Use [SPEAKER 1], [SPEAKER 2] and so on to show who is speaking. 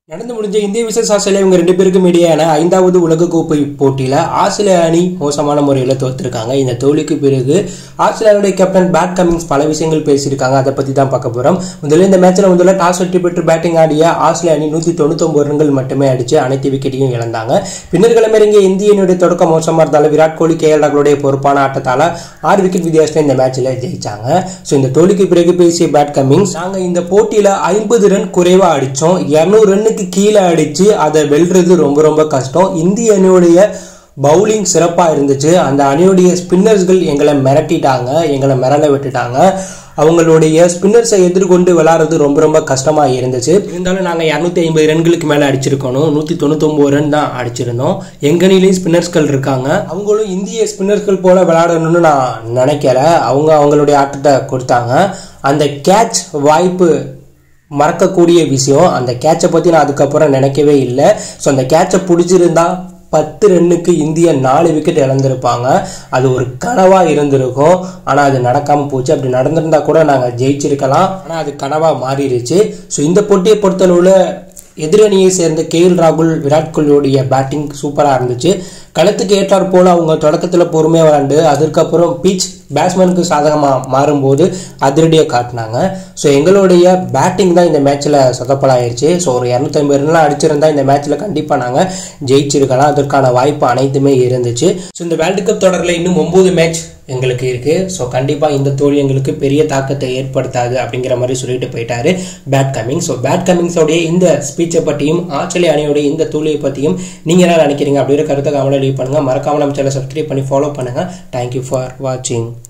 [SPEAKER 1] நடந்து முடிஞ்ச இந்திய விசேஷ ஆஸ்திரேலியா இவங்க ரெண்டு பேருக்கும் இடையான ஐந்தாவது உலகக்கோப்பை போட்டியில் ஆஸ்திரேலியா அணி மோசமான முறையில் தோத்துருக்காங்க இந்த தோல்விக்கு பிறகு ஆஸ்திரேலியாவுடைய கேப்டன் பேட் கமிங்ஸ் பல விஷயங்கள் பேசியிருக்காங்க அதை பற்றி தான் பார்க்க போகிறோம் முதல்ல இந்த மேட்ச்சில் முதல்ல டாஸ் வெற்றி பெற்று பேட்டிங் ஆடிய ஆஸ்திரேலியா அணி நூற்றி தொண்ணூத்தொம்பது ரன்கள் மட்டுமே அடித்து அனைத்து விக்கெட்டையும் இழந்தாங்க பின்னர் கிளம்பிறங்கிய இந்திய அணியுடைய தொடக்கம் மோசமாக இருந்தாலும் விராட் கோலி கே எல் ராகுலுடைய பொறுப்பான ஆட்டத்தால் ஆறு விக்கெட் வித்தியாசத்தில் இந்த மேட்ச்சில் ஜெயிச்சாங்க ஸோ இந்த தோல்விக்கு பிறகு பேசிய பேட் கமிங்ஸ் நாங்கள் இந்த போட்டியில் ஐம்பது ரன் குறைவாக அடித்தோம் இரநூறு ரன்னுக்கு கீழே அடித்து அதை வெல்றது ரொம்ப ரொம்ப கஷ்டம் இந்திய அணியுடைய பவுலிங் சிறப்பாக இருந்துச்சு அந்த அணியுடைய ஸ்பின்னர்ஸ்கள் எங்களை மிரட்டிட்டாங்க எங்களை மிரள விட்டுட்டாங்க அவங்களுடைய ஸ்பின்னர்ஸை எதிர்கொண்டு விளாட்றது ரொம்ப ரொம்ப கஷ்டமாக இருந்துச்சு இருந்தாலும் நாங்கள் இரநூத்தி ஐம்பது ரன்களுக்கு மேலே அடிச்சிருக்கணும் நூற்றி தொண்ணூத்தொம்பது ரன் தான் அடிச்சிருந்தோம் எங்கள் அணிலையும் ஸ்பின்னர்ஸ்கள் இருக்காங்க அவங்களும் இந்திய ஸ்பின்னர்கள் போல விளையாடணும்னு நான் நினைக்கல அவங்க அவங்களுடைய ஆட்டத்தை கொடுத்தாங்க அந்த கேட்ச் வாய்ப்பு மறக்கக்கூடிய விஷயம் அந்த கேட்சை பற்றி நான் அதுக்கப்புறம் நினைக்கவே இல்லை ஸோ அந்த கேட்சை பிடிச்சிருந்தா பத்து ரன்னுக்கு இந்தியா நாலு விக்கெட் இழந்திருப்பாங்க அது ஒரு கனவாக இருந்திருக்கும் ஆனால் அது நடக்காமல் போச்சு அப்படி நடந்திருந்தா கூட நாங்கள் ஜெயிச்சிருக்கலாம் ஆனால் அது கனவாக மாறிடுச்சு ஸோ இந்த போட்டியை பொறுத்தளவில் எதிரணியை சேர்ந்த கே எல் ராகுல் விராட் கோலியோடைய பேட்டிங் சூப்பராக இருந்துச்சு களத்துக்கு ஏற்றாற் போல் அவங்க தொடக்கத்தில் பொறுமையாக விளாண்டு அதுக்கப்புறம் பீச் பேட்ஸ்மேனுக்கு சாதகமாக மாறும்போது அதிரடியாக காட்டினாங்க ஸோ எங்களுடைய பேட்டிங் தான் இந்த மேட்ச்சில் சொதப்பலாயிருச்சு ஸோ ஒரு இரநூத்தம்பது ரன்லாம் அடிச்சிருந்தா இந்த மேட்ச்சில் கண்டிப்பாக நாங்கள் ஜெயிச்சிருக்கலாம் அதற்கான வாய்ப்பு அனைத்துமே இருந்துச்சு ஸோ இந்த வேர்ல்டு கப் தொடரில் இன்னும் ஒம்பது மேட்ச் எங்களுக்கு இருக்குது ஸோ கண்டிப்பாக இந்த தோல்வி எங்களுக்கு பெரிய தாக்கத்தை ஏற்படுத்தாது அப்படிங்கிற மாதிரி சொல்லிட்டு போயிட்டாரு பேட் கமிங் ஸோ பேட் கமிங்ஸோடைய இந்த ஸ்பீச்சை பற்றியும் ஆஸ்திரேலிய அணியோடைய இந்த தோல்வியை பற்றியும் நீங்கள் என்ன நினைக்கிறீங்க அப்படிங்கிற கருத்தை கவலை லீவ் பண்ணுங்கள் மறக்காமல் நம்ம சேனல் சப்ஸ்கிரைப் பண்ணி ஃபாலோ பண்ணுங்கள் தேங்க்யூ ஃபார் வாட்சிங்